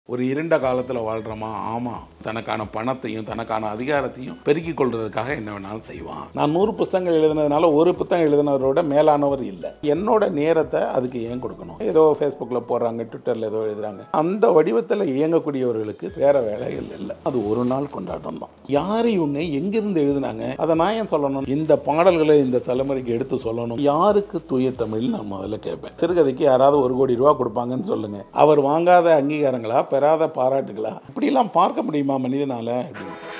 ஒரு இருண்ட காலத்தில் வாழ்கிறோமா ஆமாம் தனக்கான பணத்தையும் தனக்கான அதிகாரத்தையும் பெருக்கிக் கொள்றதுக்காக என்ன வேணாலும் செய்வான் நான் நூறு புத்தகங்கள் எழுதுனதுனால ஒரு புத்தகம் எழுதினவரோட மேலானவர் இல்லை என்னோட நேரத்தை அதுக்கு ஏன் கொடுக்கணும் ஏதோ ஃபேஸ்புக்கில் போடுறாங்க ட்விட்டரில் ஏதோ எழுதுறாங்க அந்த வடிவத்தில் இயங்கக்கூடியவர்களுக்கு வேற வேலைகள் இல்லை அது ஒரு நாள் கொண்டாட்டம் தான் யார் இவங்க எங்கிருந்து எழுதுனாங்க அதை நான் ஏன் சொல்லணும் இந்த பாடல்களை இந்த தலைமுறைக்கு எடுத்து சொல்லணும் யாருக்கு தூய தமிழ் நான் முதல்ல கேட்பேன் சிறுகதைக்கு யாராவது ஒரு கோடி ரூபா கொடுப்பாங்கன்னு சொல்லுங்க அவர் வாங்காத அங்கீகாரங்களா பெறாத பாராட்டுகளா இப்படிலாம் பார்க்க முடியுமா மனிதனால அப்படின்னு